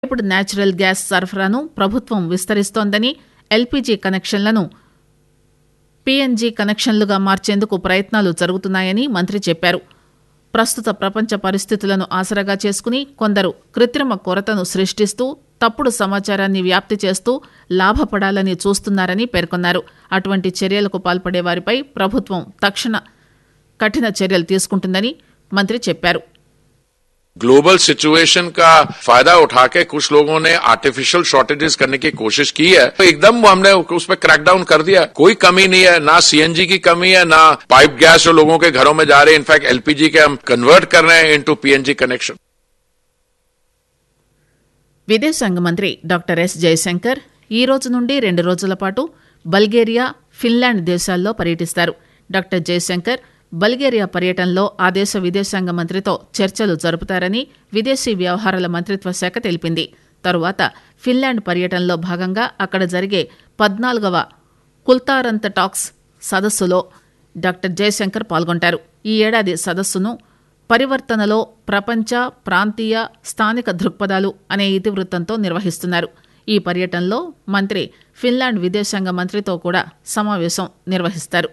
ఇప్పుడు natural gas సరఫరాను ప్రభుత్వం విస్తరిస్తోందని ఎల్పీజీ కనెక్షన్లను పీఎన్జీ కనెక్షన్లుగా మార్చేందుకు ప్రయత్నాలు జరుగుతున్నాయని మంత్రి చెప్పారు ప్రస్తుత ప్రపంచ పరిస్థితులను ఆసరాగా చేసుకుని కొందరు కృత్రిమ కొరతను సృష్టిస్తూ తప్పుడు సమాచారాన్ని వ్యాప్తి చేస్తూ లాభపడాలని చూస్తున్నారని పేర్కొన్నారు అటువంటి చర్యలకు పాల్పడే వారిపై ప్రభుత్వం తక్షణ కఠిన చర్యలు తీసుకుంటుందని మంత్రి చెప్పారు ग्लोबल सिचुएशन का फायदा उठा के कुछ लोगों ने आर्टिफिशियल शॉर्टेजेस करने की कोशिश की है तो एकदम हमने उस पर क्रैकडाउन कर दिया कोई कमी नहीं है ना सीएनजी की कमी है ना पाइप गैस जो लोगों के घरों में जा रहे हैं इनफैक्ट एलपीजी के हम कन्वर्ट कर रहे हैं इनटू पीएनजी कनेक्शन విదేశాంగ మంత్రి డాక్టర్ ఎస్ జయశంకర్ ఈ రోజు నుండి రెండు రోజుల పాటు బల్గేరియా ఫిన్లాండ్ దేశాల్లో పర్యటిస్తారు డాక్టర్ జయశంకర్ బల్గేరియా పర్యటనలో ఆ దేశ విదేశాంగ మంత్రితో చర్చలు జరుపుతారని విదేశీ వ్యవహారాల మంత్రిత్వ శాఖ తెలిపింది తరువాత ఫిన్లాండ్ పర్యటనలో భాగంగా అక్కడ జరిగే పద్నాలుగవ కుల్తారంత టాక్స్ సదస్సులో డాక్టర్ జయశంకర్ పాల్గొంటారు ఈ ఏడాది సదస్సును పరివర్తనలో ప్రపంచ ప్రాంతీయ స్థానిక దృక్పథాలు అనే ఇతివృత్తంతో నిర్వహిస్తున్నారు ఈ పర్యటనలో మంత్రి ఫిన్లాండ్ విదేశాంగ మంత్రితో కూడా సమావేశం నిర్వహిస్తారు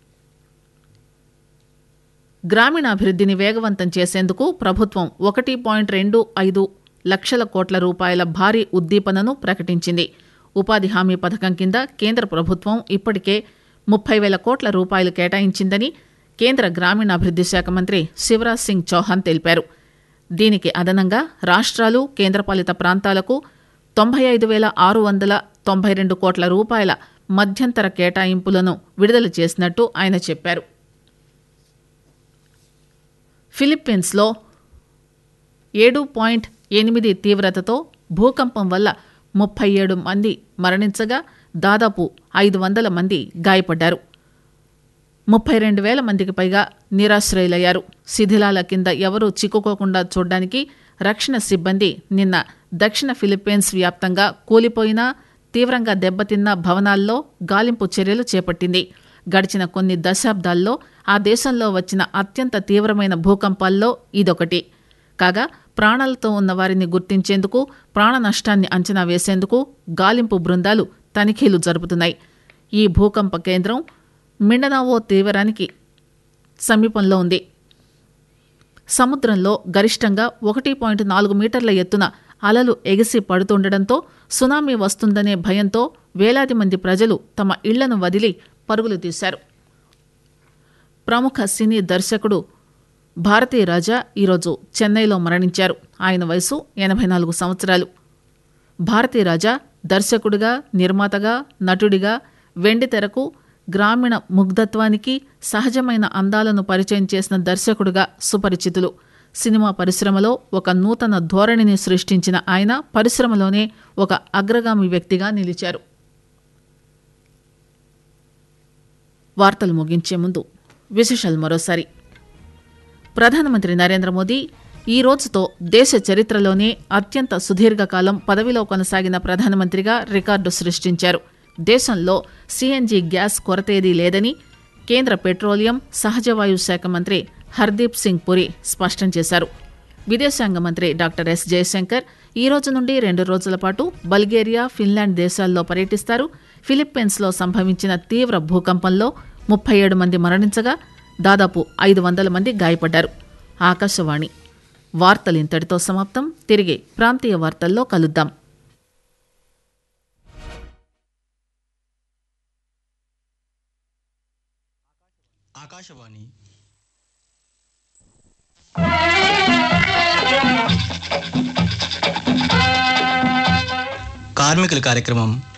గ్రామీణాభివృద్ధిని వేగవంతం చేసేందుకు ప్రభుత్వం ఒకటి పాయింట్ రెండు ఐదు లక్షల కోట్ల రూపాయల భారీ ఉద్దీపనను ప్రకటించింది ఉపాధి హామీ పథకం కింద కేంద్ర ప్రభుత్వం ఇప్పటికే ముప్పై వేల కోట్ల రూపాయలు కేటాయించిందని కేంద్ర గ్రామీణాభివృద్ది శాఖ మంత్రి శివరాజ్ సింగ్ చౌహాన్ తెలిపారు దీనికి అదనంగా రాష్ట్రాలు కేంద్రపాలిత ప్రాంతాలకు తొంభై ఐదు వేల ఆరు వందల తొంభై రెండు కోట్ల రూపాయల మధ్యంతర కేటాయింపులను విడుదల చేసినట్టు ఆయన చెప్పారు ఫిలిప్పీన్స్లో ఏడు పాయింట్ ఎనిమిది తీవ్రతతో భూకంపం వల్ల ముప్పై ఏడు మంది మరణించగా దాదాపు ఐదు వందల మంది గాయపడ్డారు ముప్పై రెండు వేల మందికి పైగా నిరాశ్రయులయ్యారు శిథిలాల కింద ఎవరూ చిక్కుకోకుండా చూడడానికి రక్షణ సిబ్బంది నిన్న దక్షిణ ఫిలిప్పీన్స్ వ్యాప్తంగా కూలిపోయిన తీవ్రంగా దెబ్బతిన్న భవనాల్లో గాలింపు చర్యలు చేపట్టింది గడిచిన కొన్ని దశాబ్దాల్లో ఆ దేశంలో వచ్చిన అత్యంత తీవ్రమైన భూకంపాల్లో ఇదొకటి కాగా ప్రాణాలతో ఉన్న వారిని గుర్తించేందుకు ప్రాణ నష్టాన్ని అంచనా వేసేందుకు గాలింపు బృందాలు తనిఖీలు జరుపుతున్నాయి ఈ భూకంప కేంద్రం మిండనావో తీవ్రానికి సమీపంలో ఉంది సముద్రంలో గరిష్టంగా ఒకటి పాయింట్ నాలుగు మీటర్ల ఎత్తున అలలు ఎగిసి పడుతుండటంతో సునామీ వస్తుందనే భయంతో వేలాది మంది ప్రజలు తమ ఇళ్లను వదిలి పరుగులు తీశారు ప్రముఖ సినీ దర్శకుడు భారతీ రాజా ఈరోజు చెన్నైలో మరణించారు ఆయన వయసు ఎనభై నాలుగు సంవత్సరాలు భారతీ రాజా దర్శకుడిగా నిర్మాతగా నటుడిగా వెండి తెరకు గ్రామీణ ముగ్ధత్వానికి సహజమైన అందాలను పరిచయం చేసిన దర్శకుడిగా సుపరిచితులు సినిమా పరిశ్రమలో ఒక నూతన ధోరణిని సృష్టించిన ఆయన పరిశ్రమలోనే ఒక అగ్రగామి వ్యక్తిగా నిలిచారు వార్తలు ముగించే ముందు విశేషాలు మరోసారి ప్రధానమంత్రి నరేంద్ర మోదీ ఈ రోజుతో దేశ చరిత్రలోనే అత్యంత సుదీర్ఘకాలం పదవిలో కొనసాగిన ప్రధానమంత్రిగా రికార్డు సృష్టించారు దేశంలో సీఎన్జీ గ్యాస్ కొరతేదీ లేదని కేంద్ర పెట్రోలియం సహజవాయు శాఖ మంత్రి హర్దీప్ సింగ్ పురి స్పష్టం చేశారు విదేశాంగ మంత్రి డాక్టర్ ఎస్ జయశంకర్ ఈ రోజు నుండి రెండు రోజుల పాటు బల్గేరియా ఫిన్లాండ్ దేశాల్లో పర్యటిస్తారు ఫిలిప్పీన్స్లో సంభవించిన తీవ్ర భూకంపంలో ముప్పై ఏడు మంది మరణించగా దాదాపు ఐదు వందల మంది గాయపడ్డారు ఆకాశవాణి వార్తలు ఇంతటితో సమాప్తం తిరిగి ప్రాంతీయ వార్తల్లో కలుద్దాం ఆకాశవాణి కార్మికుల కార్యక్రమం